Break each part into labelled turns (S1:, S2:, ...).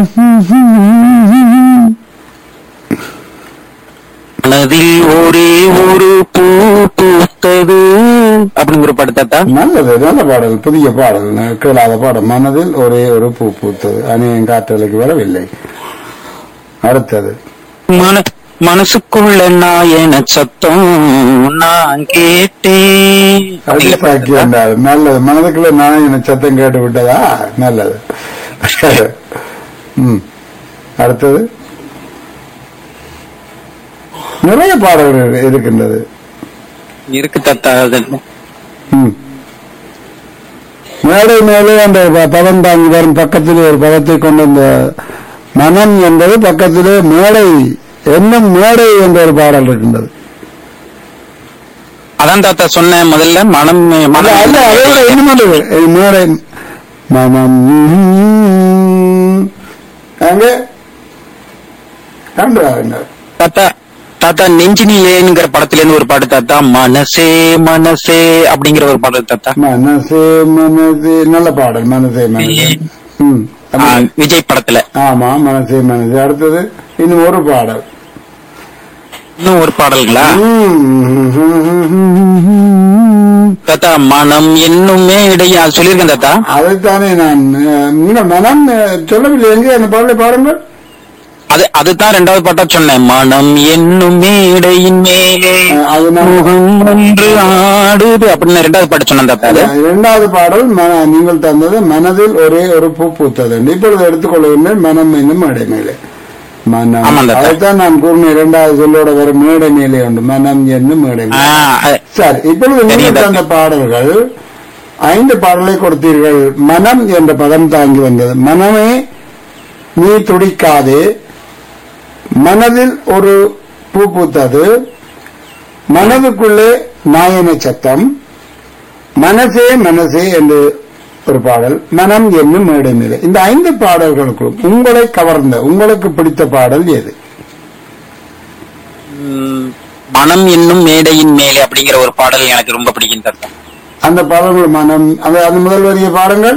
S1: மனதில் ஒரே ஒரு பூ பூத்தது அப்படிங்கிற படத்தாத்தா
S2: நல்லது நல்ல பாடல் புதிய பாடல் ந- கேளாத பாடல் மனதில் ஒரே ஒரு பூ பூத்தது அணியின் காற்றலைக்கு வரவில்லை அடுத்தது
S1: மன மனசுக்குள்ள நாயன சத்தம் நான் கேட்டேன்
S2: அது சாக்கி என்றால் நல்லது மனதுக்குள்ள நான் என்ன சத்தம் கேட்டு விட்டதா நல்லது ம் அடுத்தது நிறைய பாடல்கள் இருக்கின்றது
S1: இருக்கு தாத்தா அது
S2: ம். மேடை மேலே அந்த ப- பதம் தாங்கி வரும் பக்கத்திலே ஒரு பதத்தை கொண்ட அந்த மனம் என்பது பக்கத்திலே மேடை என்னும் மேடை என்ற ஒரு பாடல் இருக்கின்றது
S1: அதான் தாத்தா சொன்னேன் முதல்ல மனம்
S2: அல்ல
S1: மனம்
S2: அல்ல அதை விட இன்னும் ஒன்று இருக்கு. இது மேடை மனம் அங்கே கண்டு
S1: தாத்தா தாத்தா நெஞ்சினிலேங்கிற படத்துல இருந்து ஒரு பாட்டு தாத்தா மனசே மனசே அப்படிங்கிற ஒரு பாடல் தாத்தா
S2: மனசே மனசே நல்ல பாடல் மனசே மனசே ம்
S1: ஆ, விஜய் படத்துல
S2: ஆமா மனசே மனசே அடுத்தது இன்னும் ஒரு பாடல்
S1: இன்னும் ஒரு பாடல்களா
S2: ம்.
S1: தாத்தா மனம் என்னுமே இடையே சொல்லியிருக்கேன் தாத்தா
S2: அதைத்தானே நான் அஹ், நீங்கள் மனம் அஹ், சொல்லவில்லை எங்கே அந்த பாடலை பாருங்கள்
S1: அது அதுதான் ரெண்டாவது பாட்டா சொன்னேன் மனம் என்னும் மேடையின் மேலே
S2: அஹ், அது நான்
S1: முகம் ஒன்று ஆடுது அப்படின்னு ரெண்டாவது பாட்டு சொன்னேன் தாத்தா அது
S2: இரண்டாவது பாடல் மன- நீங்கள் தந்தது மனதில் ஒரே ஒரு பூ பூத்தது இப்பொழுது எடுத்துக்கொள்கின்றேன் மனம் என்னும் மேடை மேலே மனம்
S1: ஆமாம் தாத்தா.
S2: அதைத்தான் நான் கூறினேன் இரண்டாவது சொல்லோட வரும் மேடை மேலே உண்டு மனம் என்னும் மேடை
S1: ஆ,
S2: மேலே
S1: அது-
S2: சரி இப்பொழுது நீங்கள்
S1: தெரியும் தாத்தா.
S2: தந்த பாடல்கள் ஐந்து பாடலை கொடுத்தீர்கள் மனம் என்ற பதம் தாங்கி வந்தது மனமே நீ துடிக்காதே மனதில் ஒரு பூ பூத்தது மனதுக்குள்ளே நாயன சத்தம் மனசே மனசே என்று ஒரு பாடல் மனம் என்னும் மேடை மேலே இந்த ஐந்து பாடல்களுக்கும் உங்களை கவர்ந்த உங்களுக்கு பிடித்த பாடல் எது
S1: ம், மனம் என்னும் மேடையின் மேலே அப்படிங்கிற ஒரு பாடல் எனக்கு ரொம்ப பிடிக்கும் தாத்தா
S2: அந்த பாடல்கள் மனம் அந்த அந்த முதல் வரிய பாடங்கள்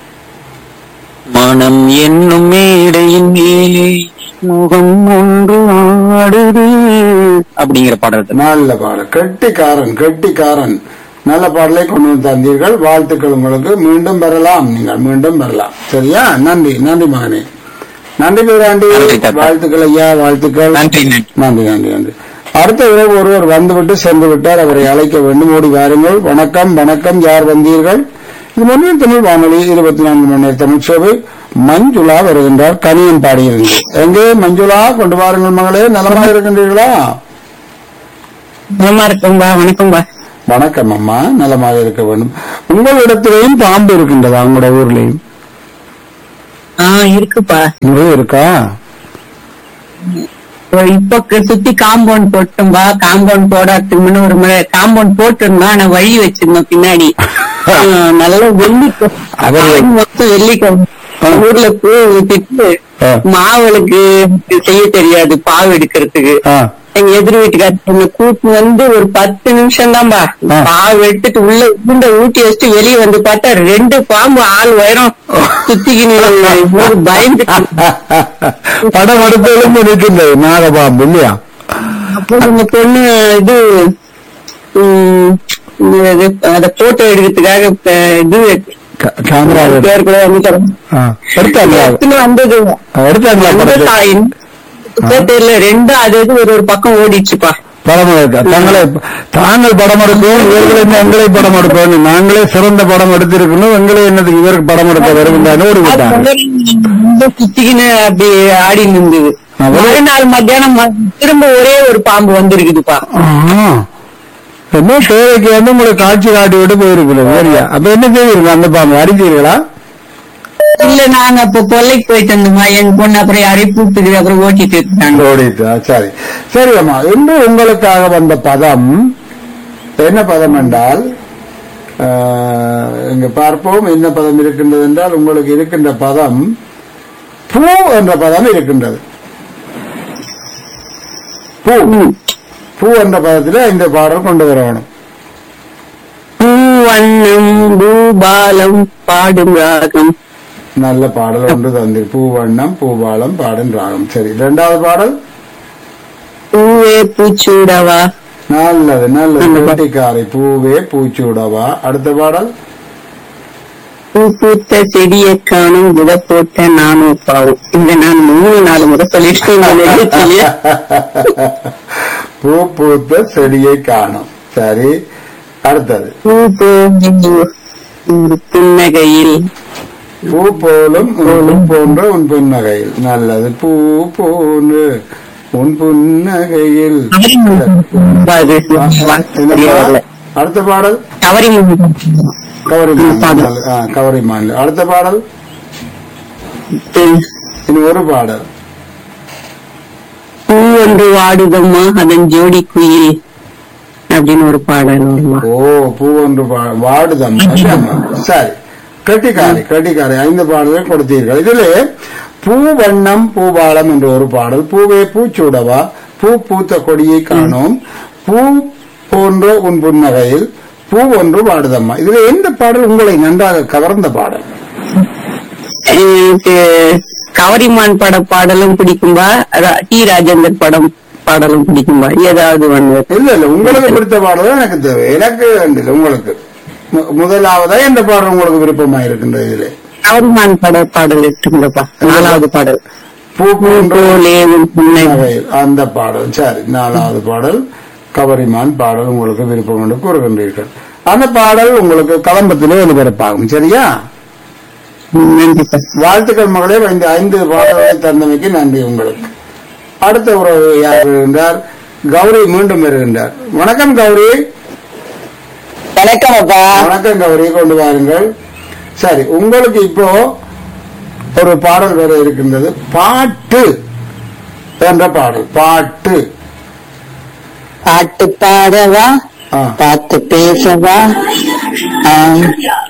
S1: மனம் என்னும் மேடையின் மேலே முகம் ஒன்று ஆடுது அப்படிங்கிற பாடல் தாத்தா.
S2: நல்ல பாடல் கெட்டிக்காரன் கெட்டிக்காரன் நல்ல பாடலை கொண்டு வந்து தந்தீர்கள் வாழ்த்துக்கள் உங்களுக்கு மீண்டும் பெறலாம் நீங்கள் மீண்டும் பெறலாம் சரியா நன்றி நன்றி மகனே நன்றி பேராண்டி
S1: நன்றி தாத்தா.
S2: வாழ்த்துக்கள் ஐயா வாழ்த்துக்கள்
S1: நன்றி நன்றி
S2: நன்றி நன்றி நன்றி அடுத்த இரவு ஒருவர் வந்துவிட்டு சென்று விட்டார் அவரை அழைக்க வேண்டும் ஓடி வாருங்கள் வணக்கம் வணக்கம் யார் வந்தீர்கள் இது மொழியில் தமிழ் வானொலி இருபத்தி நான்கு மணி நேர தமிழ் சேவை மஞ்சுளா வருகின்றார் கனியன் பாடியிருந்து எங்கே மஞ்சுளா கொண்டு வாருங்கள் மகளே நலமாக இருக்கின்றீர்களா
S3: நலமா இருக்கும்பா வணக்கம்பா
S2: வணக்கம் அம்மா நலமாக இருக்க வேண்டும் உங்களிடத்திலேயும் பாம்பு இருக்கின்றதா உங்களோட ஊர்லயும்
S3: ஆ இருக்குப்பா
S2: நிறைய இருக்கா
S3: இப்ப க- சுத்தி காம்பவுண்ட் போட்டோம்பா காம்பவுண்ட் போடாதுக்கு முன்ன ஒரு முறை காம்பவுண்ட் போட்டிருந்தோம் ஆனா வழி வச்சிருந்தோம் பின்னாடி ஆ, நல்ல வெள்ளி
S2: அவர்
S3: மொத்தம் வெள்ளிக்கிழமை ஊர்ல பூ விட்டுட்டு
S2: ஆ.
S3: மாவளுக்கு செய்ய தெரியாது பாவு எடுக்கிறதுக்கு
S2: ஆ.
S3: எங்க எதிர் வீட்டுக்காரங்க கூட்டு வந்து ஒரு பத்து நிமிஷம் தான்பா
S2: ஆ.
S3: பாவு எடுத்துட்டு உள்ள உருண்டை ஊட்டி வச்சுட்டு வெளியே வந்து பார்த்தா ரெண்டு பாம்பு ஆள் உயரம் சுத்திக்கின்னு பயந்து
S2: படம் அடுத்த எலும்பு நிற்கின்றது நாகபாம்பு இல்லையா
S3: அப்போ இந்த பொண்ணு இது உம், இது, அத போட்டோ எடுக்கிறதுக்காக ப- இது
S2: க- கேமரா எடுத்து-
S3: பேர் கூட வந்து தரேன்.
S2: ஆ, எடுத்தாங்களா
S3: எடுத்துன்னு வந்தது
S2: எடுத்தாங்களா
S3: அந்த
S2: படத்தை?
S3: தாயின் பேர் தெரியல ரெண்டும் அது இது ஒரு ஒரு பக்கம் ஓடிச்சுப்பா
S2: படம் எடுக்க தங்களை தாங்கள் படம் எடுப்போம் இவர்களை எங்களை படம் எடுப்போம் நாங்களே சிறந்த படம் எடுத்திருக்கணும் எங்களை என்னதுக்கு இவருக்கு படம் எடுக்க வருகின்றான்னு ஒரு
S3: அது
S2: விட்டாங்க
S3: வந்து ரொம்ப சுத்திக்கின்னு அப்படி ஆடி நின்றுது
S2: ஆ, ஒரு-
S3: மறுநாள் மத்தியானம் ம- திரும்ப ஒரே ஒரு பாம்பு வந்திருக்குதுப்பா
S2: ஆ. என்ன தேவைக்கு வந்து உங்களுக்கு காட்சி காட்டி விட்டு போயிருக்கணும் சரியா அப்ப என்ன செய்வீங்க அந்த பாம்பு அடிச்சீர்களா
S3: இல்ல நாங்க அப்ப கொல்லைக்கு போயிட்டு இருந்தோமா எங்க பொண்ணு அப்புறம் யாரையும் கூப்பிட்டு அப்புறம் ஓட்டிட்டு இருக்காங்க
S2: ஓடிட்டு சரி சரி அம்மா இன்று உங்களுக்காக வந்த பதம் என்ன பதம் என்றால் ஆஹ், இங்க பார்ப்போம் என்ன பதம் இருக்கின்றது என்றால் உங்களுக்கு இருக்கின்ற பதம் பூ என்ற பதம் இருக்கின்றது பூ பூ என்ற பதத்தில் இந்த பாடல் கொண்டு வரணும்
S3: பூவண்ணம் பூபாலம் பாடும் ராகம்
S2: நல்ல பாடல் ஒன்று தந்தி பூவண்ணம் பூபாலம் பாடும் ராகம் சரி இரண்டாவது பாடல்
S3: பூவே பூச்சூடவா
S2: நல்லது நல்லது
S3: அந்த பா-
S2: கட்டிக்காரை பூவே பூச்சூடவா அடுத்த பாடல்
S3: பூ பூத்த செடியை காணும் வித போட்ட நானும் பாவும் இந்த நான் மூணு நாலு முறை சொல்லிட்டு நான் நிகழ்ச்சியில
S2: பூ பூத்த செடியை காணும் சரி அடுத்தது
S3: பூ போகும் ஒரு புன்னகையில்
S2: பூ போலும் உன் போன்ற உன் புன்னகையில் நல்லது பூ போன்று உன் புன்னகையில்
S3: அது சரியா வரல.
S2: அடுத்த பாடல்
S3: கவரி
S2: கவரி
S3: ம், பாடல்.
S2: மாநில ஆ, கவரி மாநில அடுத்த பாடல் இன்னும் ஒரு பாடல்
S3: பூ ஒன்று வாடுதம்மா அதன் ஜோடி குயில் அப்படின்னு ஒரு பாடல் வருமா
S2: ஓ பூ ஒன்று பா- வாடுதம் அதாம்மா. சரி கட்டிக்காரி கட்டிக்காரி ஐந்து பாடலை கொடுத்தீர்கள் இதிலே பூ வண்ணம் பூபாலம் என்ற ஒரு பாடல் பூவே பூச்சூடவா பூ பூத்த கொடியை காணோம் பூ போன்ற உன் புன்னகையில் பூ ஒன்று வாடுதம்மா இதுல எந்த பாடல் உங்களை நன்றாக கவர்ந்த பாடல்
S3: எனக்கு கவரிமான் பட பாடலும் பிடிக்கும்பா ரா- டி ராஜேந்தர் படம் பாடலும் பிடிக்கும்பா ஏதாவது ஒண்ணு
S2: இல்ல இல்ல உங்களுக்கு பிடித்த பாடல் தான் எனக்கு தேவை எனக்கு இல்லை உங்களுக்கு மு- முதலாவதா எந்த பாடல் உங்களுக்கு விருப்பமா இருக்கின்றது இதிலே
S3: கவரிமான் பட பாடல் இருக்குங்கப்பா நாலாவது பாடல்
S2: பூ போன்ற
S3: போலே உன் புன்னகை
S2: புன்னகையில் அந்த பாடல் சரி நாலாவது பாடல் கவரிமான் பாடல் உங்களுக்கு விருப்பம் என்று கூறுகின்றீர்கள் அந்த பாடல் உங்களுக்கு கலம்பத்திலே ஒலிபரப்பாகும் சரியா
S3: நன்றிப்பா
S2: வாழ்த்துக்கள் மகளே இந்த ஐந்து பாடல்களை தந்தமைக்கு நன்றி உங்களுக்கு அடுத்த உறவு யார் வருகின்றார் கௌரி மீண்டும் வருகின்றார் வணக்கம் கௌரி
S3: வணக்கம் அப்பா
S2: வணக்கம் கௌரி கொண்டு வாருங்கள் சரி உங்களுக்கு இப்போ ஒரு பாடல் வர இருக்கின்றது பாட்டு என்ற பாடல் பாட்டு
S3: பாட்டு பாடவா
S2: ஆ.
S3: பார்த்து பேசவா ஆம்.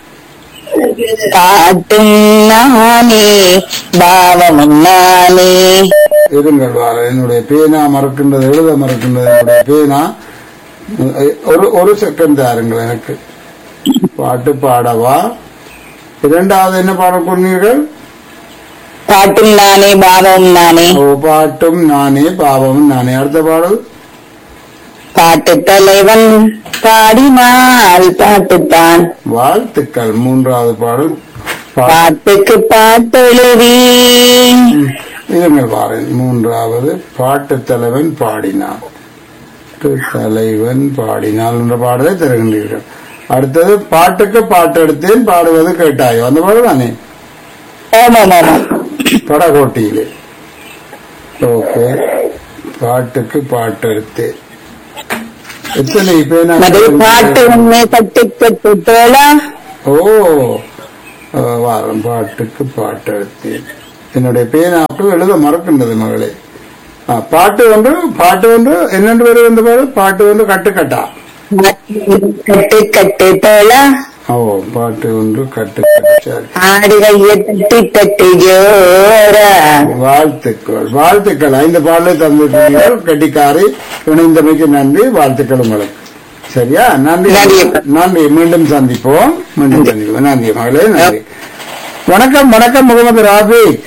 S3: பாட்டும் நானே பாவமும் நானே
S2: இருங்கள் வார என்னுடைய பேனா மறக்கின்றது எழுத மறக்கின்றது என்னுடைய பேனா ஒரு ஒரு செகண்ட் தாருங்கள் எனக்கு பாட்டு பாடவா இரண்டாவது என்ன பாடல் சொன்னீர்கள்
S3: பாட்டும் நானே பாவமும் நானே
S2: ஓ பாட்டும் நானே பாவமும் நானே அடுத்த பாடல்
S3: பாட்டு தலைவன் பாடினால் பாட்டுத்தான்
S2: வாழ்த்துக்கள் மூன்றாவது பாடல் பா-
S3: பாட்டுக்கு பாட்டெழுதி
S2: இருங்கள் வாரேன் மூன்றாவது பாட்டு தலைவன் பாடினான் பாட்டு தலைவன் பாடினான் என்ற பாடலை தருகின்றீர்கள் அடுத்தது பாட்டுக்கு பாட்டு எடுத்தேன் பாடுவது கேட்டாயோ அந்த பாடல் தானே
S3: ஆமாம் ஆமாம்
S2: படகோட்டியிலே ஓகே பாட்டுக்கு பாட்டு எடுத்தேன் எத்தனை பேனா
S3: அது பாட்டு உண்மை பட்டு பட்டு தோழா
S2: ஓ அஹ், வாரம் பாட்டுக்கு பாட்டு எடுத்தேன் என்னுடைய பேனாக்கு எழுத மறக்கின்றது மகளே ஆ, பாட்டு ஒன்று பாட்டு ஒன்று என்னென்று வருது அந்த பாடு பாட்டு ஒன்று கட்டுக்கட்டா
S3: கட்டு கட்டு தோழா
S2: ஓ பாட்டு ஒன்று கட்டு கட்டு சரி
S3: ஆடுகைய தட்டி தட்டி ஜோரா
S2: வாழ்த்துக்கள் வாழ்த்துக்கள் ஐந்து பாடலை தந்திருக்கிறீர்கள் கட்டிக்காரி இணைந்தமைக்கு நன்றி வாழ்த்துக்கள் உங்களுக்கு சரியா நன்றி
S3: நன்றி.
S2: நன்றி மீண்டும் சந்திப்போம் மீண்டும் சந்திப்போம் நன்றி மகளே நன்றி வணக்கம் வணக்கம் முகமது ராபிக்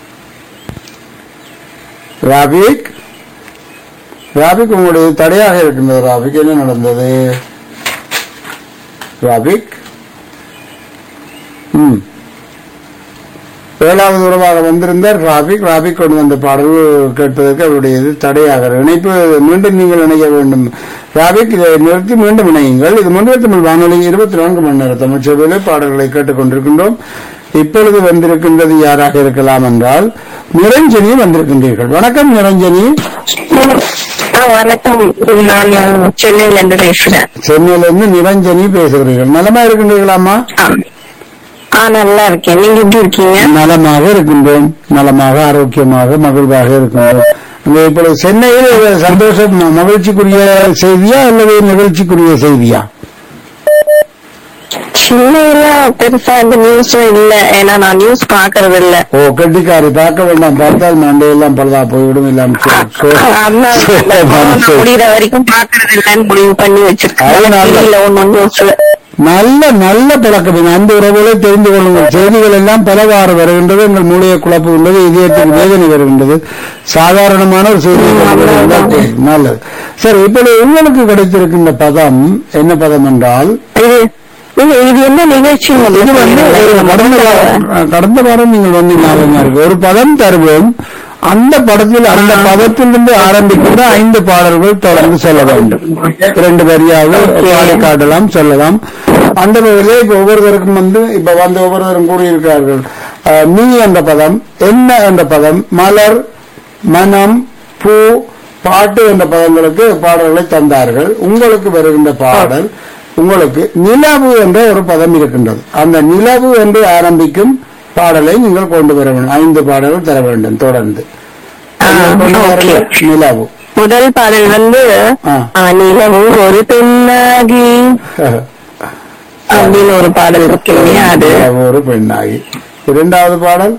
S2: ராபிக் ராபிக் உங்களுடைய தடையாக இருக்கின்றது ராபிக் என்ன நடந்தது ராபிக் ம் ஏழாவது உறவாக வந்திருந்தார் ராபிக் ராபிக் கொண்டு வந்த பாடல் கேட்பதற்கு அவருடைய இது தடையாக இணைப்பு மீண்டும் நீங்கள் இணைய வேண்டும் ராபிக் இதை நிறுத்தி மீண்டும் இணையுங்கள் இது முன்னர் தமிழ் வானொலி இருபத்தி நான்கு மணி நேர தமிழ் சேவையிலே பாடல்களை கேட்டுக் கொண்டிருக்கின்றோம் இப்பொழுது வந்திருக்கின்றது யாராக இருக்கலாம் என்றால் நிரஞ்சனி வந்திருக்கின்றீர்கள் வணக்கம் நிரஞ்சனி
S3: வணக்கம் நான் சென்னையில இருந்து பேசுறேன்
S2: சென்னையிலிருந்து நிரஞ்சனி பேசுகிறீர்கள் நலமா இருக்கின்றீர்களாமா
S3: ஆ நல்லா இருக்கேன் நீங்க எப்படி இருக்கீங்க
S2: நலமாக இருக்கின்றோம் நலமாக ஆரோக்கியமாக மகிழ்வாக இருக்கின்றோம் இந்த இப்பொழுது சென்னையில் சந்தோஷம் மகிழ்ச்சிக்குரிய செய்தியா அல்லது நிகழ்ச்சிக்குரிய செய்தியா
S3: சென்னையில பெருசா இந்த நியூஸும் இல்ல ஏன்னா நான் நியூஸ் பாக்குறது இல்ல
S2: ஓ கட்டிக்காரி பார்க்க வேண்டாம் பார்த்தால் மண்டையெல்லாம் பலதா போய்விடும் எல்லாம் சோ- சோ-
S3: அதனால முடிகிற வரைக்கும் பாக்குறது இல்லன்னு முடிவு பண்ணி வச்சிருக்கேன்
S2: அதனால-
S3: டிவில ஒன்னும் நியூஸ்
S2: நல்ல நல்ல பழக்கம் இது. அந்த உறவுகளை தெரிந்து கொள்ளுங்கள் செய்திகள் எல்லாம் பலவாறு வருகின்றது எங்கள் மூளையை குழப்புகின்றது இதயத்துக்கு வேதனை வருகின்றது சாதாரணமான ஒரு செய்தி நல்லது சரி இப்பொழுது உங்களுக்கு கிடைத்திருக்கின்ற பதம் என்ன பதம் என்றால்
S3: இது இது இது என்ன நிகழ்ச்சி
S2: இது வந்து கடந்த வாரம் கடந்த வாரம் நீங்கள் வந்து ஞாபகம் இருக்கு ஒரு பதம் தருவோம் அந்த படத்தில் அந்த பதத்திலிருந்து ஆரம்பிக்கின்ற ஐந்து பாடல்கள் தொடர்ந்து சொல்ல வேண்டும் இரண்டு வரியாக பாடி காட்டலாம் சொல்லலாம் அந்த வகையிலே இப்ப ஒவ்வொருவருக்கும் வந்து இப்ப வந்து ஒவ்வொருவரும் கூறியிருக்கிறார்கள் அஹ், நீ என்ற பதம் என்ன என்ற பதம் மலர் மனம் பூ பாட்டு என்ற பதங்களுக்கு பாடல்களை தந்தார்கள் உங்களுக்கு வருகின்ற பாடல் உங்களுக்கு நிலவு என்ற ஒரு பதம் இருக்கின்றது அந்த நிலவு என்று ஆரம்பிக்கும் பாடலை நீங்கள் கொண்டு வர வேண்டும் ஐந்து பாடல்கள் தர வேண்டும் தொடர்ந்து
S3: ஆ,
S2: கொண்டு வாருங்கள்.
S3: okay.
S2: நிலவு
S3: முதல் பாடல் வந்து
S2: ஆ.
S3: நிலவும் ஒரு பெண்ணாகி அப்படின்னு ஒரு பாடல் இருக்கு இல்லையா அது
S2: நிலவு ஒரு பெண்ணாகி இரண்டாவது பாடல்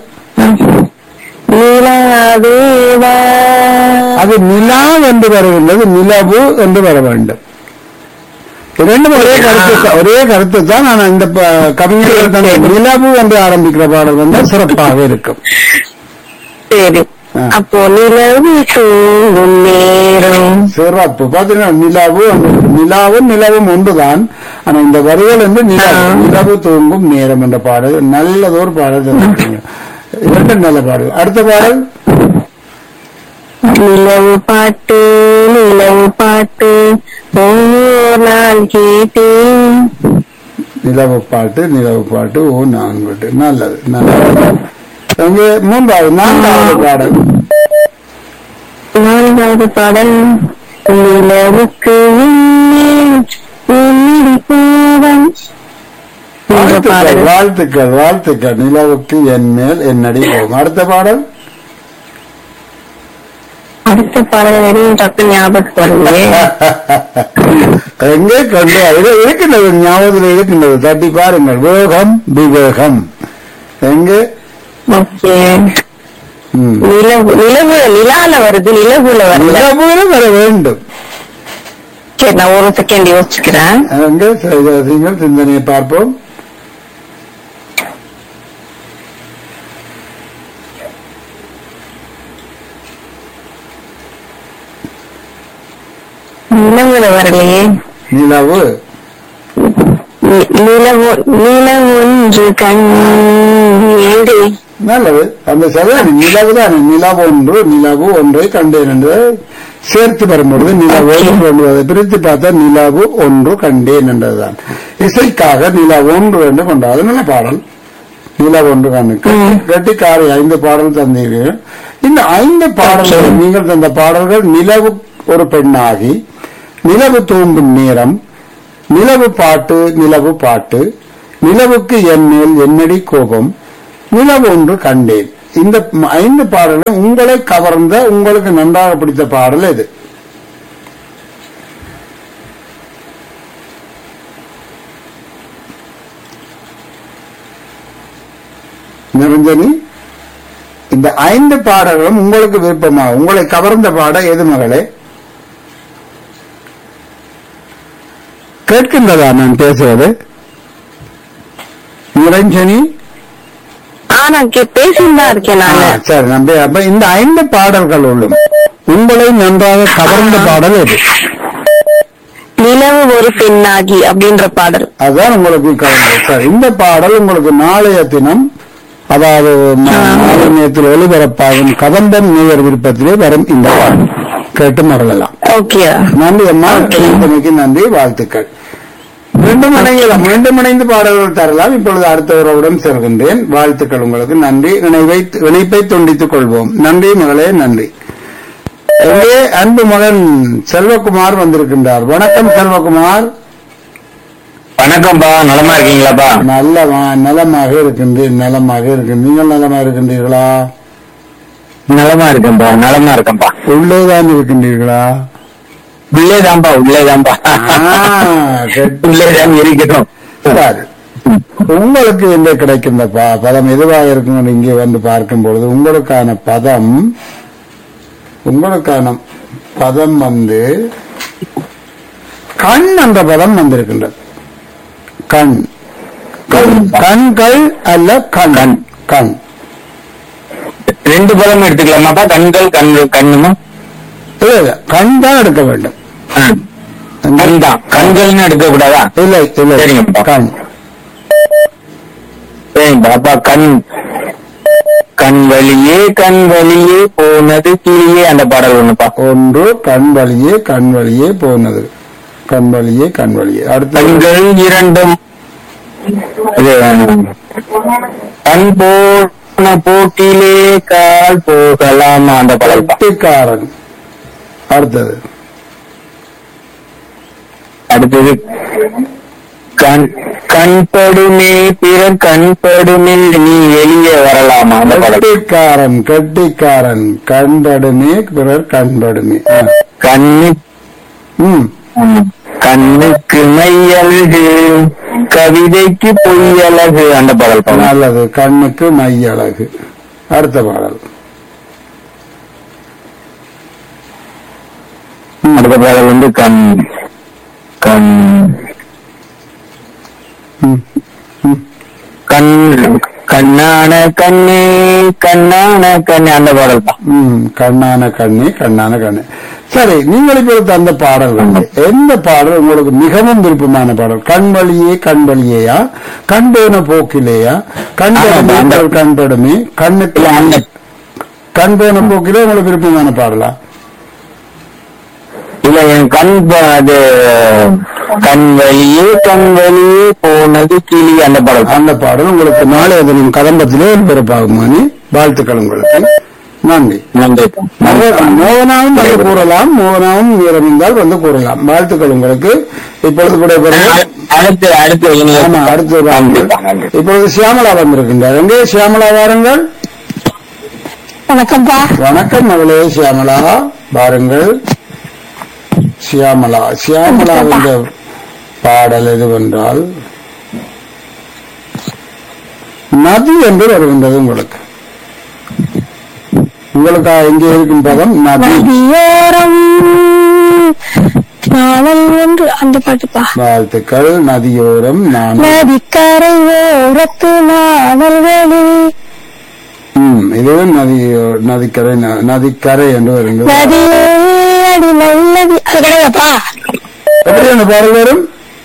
S3: நிலாவேவா
S2: அது நிலா என்று வருகின்றது நிலவு என்று வர வேண்டும் இரண்டும் ஒரே கருத்து ஒரே கருத்து தான் ஆனால் இந்த ப- கவிஞர்கள் தந்த நிலவு என்று ஆரம்பிக்கிற பாடல் வந்து சிறப்பாக இருக்கும்
S3: சரி
S2: ஆ.
S3: அப்போ நிலவு தூங்கும் நேரம்
S2: சிறப்பு பாத்தீங்கன்னா நிலாவு நிலாவும் நிலவும் ஒன்றுதான் ஆனா இந்த வரிகள் வந்து நிலவு
S3: ஆ.
S2: நிலவு தூங்கும் நேரம் என்ற பாடல் நல்லதொரு பாடல் தந்திருக்கீங்க. இரண்டு நல்ல பாடல் அடுத்த பாடல்
S3: நிலவு பாட்டு நிலவு பாட்டு ஒவ்வொரு நாள் கேட்டேன்
S2: நிலவு பாட்டு நிலவு பாட்டு ஓ நான்கு நல்லது நல்லது அங்கே மூன்றாவது நான்காவது பாடல்
S3: நான்காவது பாடல் நிலவுக்கு உன்மேல் உன்னிடி கோபம் என்ற
S2: வாழ்த்துக்கள்
S3: பாடல்
S2: வாழ்த்துக்கள் வாழ்த்துக்கள் நிலவுக்கு என் மேல் என்னடி போகும் அடுத்த பாடல்
S3: அடுத்த பாடல் வெறும் டக்கு ஞாபகத்துக்கு வருது
S2: எங்கே கண்டு அது இருக்கின்றது ஞாபகத்தில் இருக்கின்றது தட்டி பாருங்கள் வேகம் விவேகம் எங்கே
S3: ஓகே
S2: ம்.
S3: நிலவு நிலவு நிலால வருது நிலவுல வரல
S2: நிலவுல வர வேண்டும்
S3: சரி நான் ஒரு செகண்ட் யோசிச்சுக்கிறேன்
S2: எங்கே செய்தாதீங்கள் சிந்தனையை பார்ப்போம்
S3: நிலவுல வரலையே
S2: நிலவு
S3: நி- நிலவு நிலவு ஒன்று கண் ஏடு
S2: நல்லது அந்த சரிதான் நிலவு தான் நிலவு ஒன்று நிலவு ஒன்றை கண்டேன் என்று சேர்த்து வரும்பொழுது நிலவு ஒன்று என்பதை பிரித்து பார்த்தா நிலவு ஒன்று கண்டேன் என்றதுதான் இசைக்காக நிலவு ஒன்று என்று கொண்டாது நல்ல பாடல் நிலவு ஒன்று கண்ணுக்கு கெட்டிக்காரை ஐந்து பாடல் தந்தீர்கள் இந்த ஐந்து பாடல்கள் நீங்கள் தந்த பாடல்கள் நிலவு ஒரு பெண்ணாகி நிலவு தூங்கும் நேரம் நிலவு பாட்டு நிலவு பாட்டு நிலவுக்கு என் மேல் என்னடி கோபம் நிலவு ஒன்று கண்டேன் இந்த ம- ஐந்து பாடல்கள் உங்களை கவர்ந்த உங்களுக்கு நன்றாக பிடித்த பாடல் எது நிரஞ்சனி இந்த ஐந்து பாடல்களும் உங்களுக்கு விருப்பமா உங்களை கவர்ந்த பாட எது மகளே கேட்கின்றதா நான் பேசுவது நிரஞ்சனி
S3: ஆனா பேசிட்டு தான் இருக்கேன்
S2: ஆ,
S3: நானு
S2: சரி நம்பி அப்ப இந்த ஐந்து பாடல்கள் உள்ளும் உங்களை நன்றாக கவர்ந்த பாடல் எது
S3: நிலவு ஒரு பெண்ணாகி அப்படின்ற பாடல்
S2: அதுதான் உங்களுக்கு கவர்ந்தது சரி இந்த பாடல் உங்களுக்கு நாளைய தினம் அதாவது நாளைய நேரத்தில் ஒளிபரப்பாகும் கதம்பம் நேயர் விருப்பத்திலே வரும் இந்த பாடல் கேட்டு மறக்கலாம்
S3: ஓகே
S2: நன்றி அம்மா இணைந்தமைக்கு நன்றி வாழ்த்துக்கள் மீண்டும் இணையலாம் மீண்டும் இணைந்து பாடல்கள் தரலாம் இப்பொழுது அடுத்தவருடன் செல்கின்றேன் வாழ்த்துக்கள் உங்களுக்கு நன்றி இணைவை இணைப்பை துண்டித்துக் கொள்வோம் நன்றி மகளே நன்றி எங்கே அன்பு மகன் செல்வகுமார் வந்திருக்கின்றார் வணக்கம் செல்வகுமார்
S1: வணக்கம்ப்பா நலமா இருக்கீங்களாப்பா
S2: நல்லமா நலமாக இருக்கின்றேன் நலமாக இருக்கின்றேன் நீங்கள் நலமா இருக்கின்றீர்களா
S1: நலமா இருக்கேன்பா நலமா இருக்கேன்பா
S2: உள்ளேதான் இருக்கின்றீர்களா
S1: உள்ளேதான்பா உள்ளேதான்பா
S2: ஆ, கெட்டி
S1: உள்ளேதான் இருக்கட்டும்
S2: சரி. உங்களுக்கு எங்க கிடைக்கின்ற ப- பதம் எதுவாக இருக்கும் இங்கே வந்து பார்க்கும் பொழுது உங்களுக்கான பதம் உங்களுக்கான பதம் வந்து கண் என்ற பதம் வந்திருக்கின்றது கண் கண் கண்கள் அல்ல கண்
S1: கண்.
S2: கண்
S1: ரெண்டு பதம் எடுத்துக்கலாமாப்பா கண்கள் கண்ணு கண்ணுமா
S2: இல்ல இல்ல கண் தான் எடுக்க வேண்டும்
S1: ஆ. கண் தான் கண்கள்னு எடுக்க கூடாதா
S2: இல்லை இல்லை
S1: சரிங்கப்பா.
S2: கண்
S1: சரிங்கப்பா அப்பா கண் கண் வழியே கண் வழியே போனது கிளியே அந்த பாடல் ஒண்ணுப்பா
S2: ஒன்று கண் வழியே கண் வழியே போனது கண் வழியே கண் வழியே அடுத்து
S1: கண்கள் இரண்டும் இது, கண் போன போட்டிலே கால் போகலாமா அந்த பாடல் பா.
S2: கெட்டிக்காரன் அடுத்தது
S1: அடுத்தது கண் கண்படுமே பிறர் கண்படுமே நீ வெளியே வரலாமா அந்த பாடல்
S2: கெட்டிக்காரன் கெட்டிக்காரன் கண்படுமே பிறர் கண்படுமே ஆ.
S1: கண்ணு
S2: ம்
S1: கண்ணுக்கு மையழகு கவிதைக்கு பொய்யழகு அந்த பாடல் பாடல்
S2: நல்லது கண்ணுக்கு மை அழகு அடுத்த பாடல்
S1: அடுத்த பாடல் வந்து கண் கண்
S2: ம். ம்.
S1: கண் கண்ணான கண்ணே கண்ணான கண்ணே அந்த பாடல் தான்
S2: ம் கண்ணான கண்ணே கண்ணான கண்ணே சரி நீங்கள் இப்ப தந்த பாடல்கள் எந்த பாடல் உங்களுக்கு மிகவும் விருப்பமான பாடல் கண் வழியே கண் வழியேயா கண் போன போக்கிலேயா கண்
S1: ஆமா,
S2: படுமே
S1: அந்த-
S2: பிறர் கண் படுமே கண்ணுக்கு
S1: இல்ல, அந்த
S2: கண் போன போக்கிலே உங்களுக்கு விருப்பமான பாடலா
S1: இல்ல என் கண் ப- அது கண் வழியே கண் வழியே போனது கிளி அந்த பாடல் தான்.
S2: அந்த பாடல் உங்களுக்கு நாளைய தினம் கதம்பத்திலே ஒளிபரப்பாகும் மணி வாழ்த்துக்கள் உங்களுக்கு நன்றி
S1: நன்றி
S2: மோக- மோகனாவும் வந்து கூறலாம் மோகனாவும் நேரம் இருந்தால் வந்து கூறலாம் வாழ்த்துக்கள் உங்களுக்கு இப்பொழுது கூட பிறகு-
S1: அடுத்து அடுத்து இனி-
S2: ஆமா அடுத்து
S1: நன்றி நன்றி
S2: இப்பொழுது சியாமலா வந்திருக்கின்றார் எங்கே சியாமலா வாருங்கள்
S3: வணக்கம்ப்பா
S2: வணக்கம் மகளே சியாமலா வாருங்கள் சியாமலா சியாமலா என்ற பாடல் எதுவென்றால் நதி என்று வருகின்றது உங்களுக்கு உங்களுக்கு எங்கே இருக்கும் பதம் நதி
S3: நதியோரம் நாளல் ஒன்று அந்த பாட்டுப்பா
S2: வாழ்த்துக்கள் நதியோரம் நான்
S3: நதிக்கரை ஓரத்து நாளல் வெளி
S2: ம், இதுவும் நதி நதிக்கரை ந- நதிக்கரை என்று வருகிறது
S3: நதியே அடி நல்லது அது கிடையாதுப்பா
S2: எப்படி அந்த பாடல் வரும்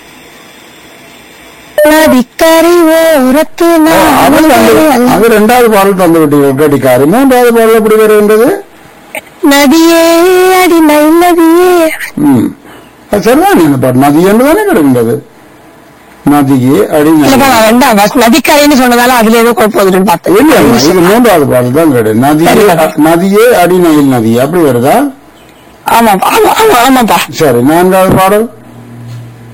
S3: நதிக்கரை ஓரத்து
S2: அது
S3: நாளல்
S2: தந்து-
S3: வெளி
S2: அது ரெண்டாவது பாடல் தந்து விட்டீர்கள் கட்டிக்காரு மூன்றாவது பாடல் எப்படி வருகின்றது
S3: நதியே அடி நல்லதியே
S2: ம் அது சரிதான் இந்த பாட்டு நதி என்று தானே கிடக்கின்றது நதியே அடி நதி.
S3: இல்லப்பா நான் ரெண்டாம் first நதிக்கரைன்னு சொன்னதால அதுல ஏதோ குழப்பம்
S2: இல்லைம்மா,
S3: பார்த்தேன்
S2: இது மூன்றாவது பாடல் தான் கேடு நதியே
S3: சரிப்பா.
S2: நதியே அடி நயில் நதி அப்படி வருதா
S3: ஆமாப்பா ஆமா ஆமா ஆமாப்பா
S2: சரி நான்காவது பாடல்